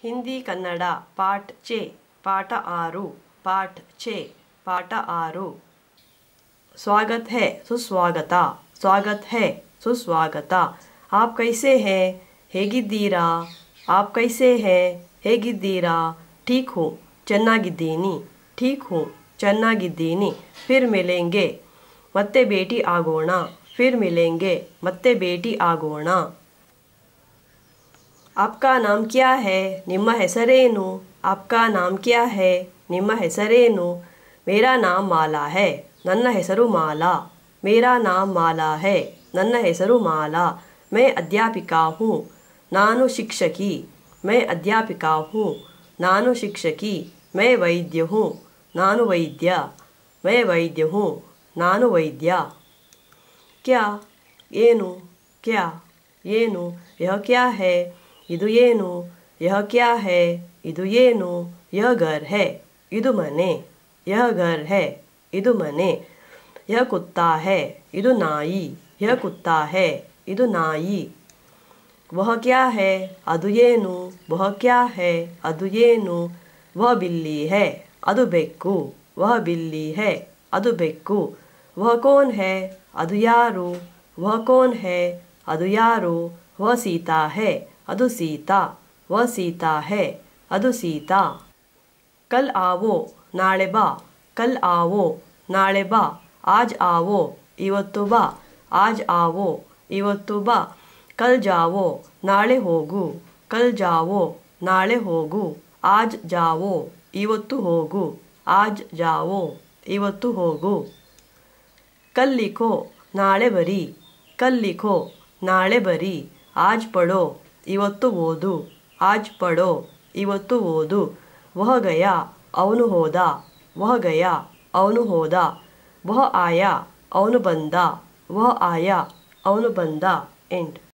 ಹಿಂದಿ ಕನ್ನಡ ಪಾಠ ಚೆ ಪಾಠ ಆರು ಪಾಠ ಚೆ ಪಾಠ ಆರು स्वागत है ಸುಸ್ವಾಗತ ಸ್ವಾಗತ್ है ಸುಸ್ವಾಗತ आप कैसे हैं ಹೇಗಿದ್ದೀರಾ आप कैसे हैं ಹೇಗಿದ್ದೀರಾ ठीक हूँ ಚೆನ್ನಾಗಿದ್ದೀನಿ ठीक हूँ ಚೆನ್ನಾಗಿದ್ದೀನಿ फिर मिलेंगे ಮತ್ತೆ ಭೇಟಿ ಆಗೋಣ फिर मिलेंगे ಮತ್ತೆ ಭೇಟಿ ಆಗೋಣ आपका नाम क्या है ನಿಮ್ಮ ಹೆಸರೇನು आपका नाम क्या है ನಿಮ್ಮ ಹೆಸರೇನು मेरा नाम माला है ನನ್ನ ಹೆಸರು ಮಾಲಾ ಮೇರಾ ನಾಮ್ ಮಾಲಾ ಹೇ ನನ್ನ ಹೆಸರು ಮಾಲಾ ಮೈ ಅಧ್ಯಾಪಿಕಾ ಹೂँ ನಾನು ಶಿಕ್ಷಕಿ ಮೈ ಅಧ್ಯಾಪಿಕಾ ಹೂँ ನಾನು ಶಿಕ್ಷಕಿ ಮೈ ವೈದ್ಯ ಹೂँ ನಾನು ವೈದ್ಯ ಮೈ ವೈದ್ಯ ಹೂँ ನಾನು ವೈದ್ಯ ಕ್ಯಾ ಏನು ಕ್ಯಾ ಏನು ಯಹ ಕ್ಯಾ ಹೇ ಇದು ಏನು ಯಹ ಕ್ಯಾ ಹೇ ಇದು ಏನು ಯಹ ಘರ್ ಹೇ ಇದು ಮನೆ ಯಹ ಘರ್ ಹೇ ಇದು ಮನೆ ಯಹ ಕುತ್ತಾ ಹೇ ಇದು ನಾಯಿ ಯಹ ಕುತ್ತಾ ಹೇ ಇದು ನಾಯಿ ವಹ ಕ್ಯಾ ಹೇ ಅದು ಏನು ವಹ ಕ್ಯಾ ಹೇ ಅದು ಏನು ವಹ ಬಿಲ್ಲಿ ಹೇ ಅದು ಬೆಕ್ಕು ವಹ ಬಿಲ್ಲಿ ಹೇ ಅದು ಬೆಕ್ಕು ವಹ ಕೋನ್ ಹೇ ಅದು ಯಾರು ವಹ ಕೋನ್ ಹೇ ಅದು ಯಾರು ವಹ ಸೀತಾ ಹೇ ಅದು ಸೀತಾ ವಹ ಸೀತಾ ಹೇ ಅದು ಸೀತಾ ಕಲ್ ಆವೋ ನಾಳೆ ಬಾ ಕಲ್ ಆವೋ ನಾಳೆ ಬಾ ಆಜ್ ಆವೋ ಇವತ್ತು ಬಾ ಆಜ್ ಆವೋ ಇವತ್ತು ಬಾ ಕಲ್ ಜಾವೋ ನಾಳೆ ಹೋಗು ಕಲ್ ಜಾವೋ ನಾಳೆ ಹೋಗು ಆಜ್ ಜಾವೋ ಇವತ್ತು ಹೋಗು ಆಜ್ ಜಾವೋ ಇವತ್ತು ಹೋಗು ಕಲ್ ಲಿಖೋ ನಾಳೆ ಬರಿ ಕಲ್ ಲಿಖೋ ನಾಳೆ ಬರಿ ಆಜ್ ಪಡೋ ಇವತ್ತು ಓದು ಆಜ್ ಪಡೋ ಇವತ್ತು ಓದು ವಹ ಗಯಾ ಅವನು ಹೋದ ವಹ ಗಯಾ ಅವನು ಹೋದ ವಹ ಆಯಾ ಅವನು ಬಂದ ವಹ ಆಯಾ ಅವನು ಬಂದ ಎಂಡ್